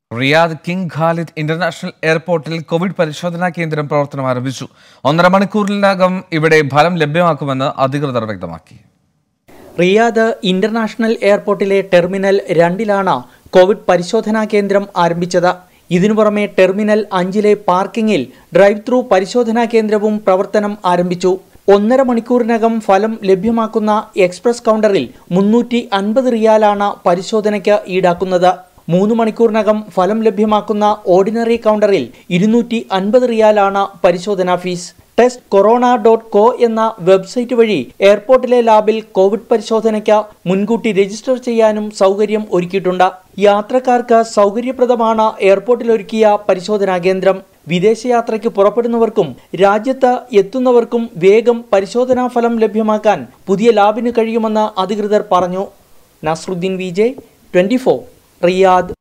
Riyadh King Khalid International എയർപോർട്ടിൽ Covid പരിശോധനാ കേന്ദ്രം പ്രവർത്തനം ആരംഭിച്ചു ഒന്നര മണിക്കൂറിനകം ഇവിടെ ഫലം ലഭ്യമാക്കുമെന്ന് അധികൃതർ വ്യക്തമാക്കി റിയാദ് ഇന്റർനാഷണൽ എയർപോർട്ടിലെ ടെർമിനൽ രണ്ടിലാണ് കോവിഡ് പരിശോധനാ കേന്ദ്രം ആരംഭിച്ചത് ഇതിനു പുറമെ ടെർമിനൽ അഞ്ചിലെ പാർക്കിംഗിൽ ഡ്രൈവ് ത്രൂ പരിശോധനാ കേന്ദ്രവും പ്രവർത്തനം ആരംഭിച്ചു ഒന്നര മണിക്കൂറിനകം ഫലം ലഭ്യമാക്കുന്ന എക്സ്പ്രസ് കൗണ്ടറിൽ മുന്നൂറ്റി അൻപത് റിയാലാണ് പരിശോധനയ്ക്ക് ഈടാക്കുന്നത് മൂന്ന് മണിക്കൂറിനകം ഫലം ലഭ്യമാക്കുന്ന ഓർഡിനറി കൗണ്ടറിൽ ഇരുന്നൂറ്റി അൻപത് റിയാലാണ് പരിശോധനാ fees test corona dot co എന്ന വെബ്സൈറ്റ് വഴി എയർപോർട്ടിലെ ലാബിൽ കോവിഡ് പരിശോധനയ്ക്ക് മുൻകൂട്ടി രജിസ്റ്റർ ചെയ്യാനും സൗകര്യം ഒരുക്കിയിട്ടുണ്ട് യാത്രക്കാർക്ക് സൗകര്യപ്രദമാണ് എയർപോർട്ടിൽ ഒരുക്കിയ പരിശോധനാ കേന്ദ്രം വിദേശയാത്രയ്ക്ക് പുറപ്പെടുന്നവർക്കും രാജ്യത്ത് എത്തുന്നവർക്കും വേഗം പരിശോധനാ ഫലം ലഭ്യമാക്കാൻ പുതിയ ലാബിന് കഴിയുമെന്ന് അധികൃതർ പറഞ്ഞു Nasruddin V J twenty Riyadh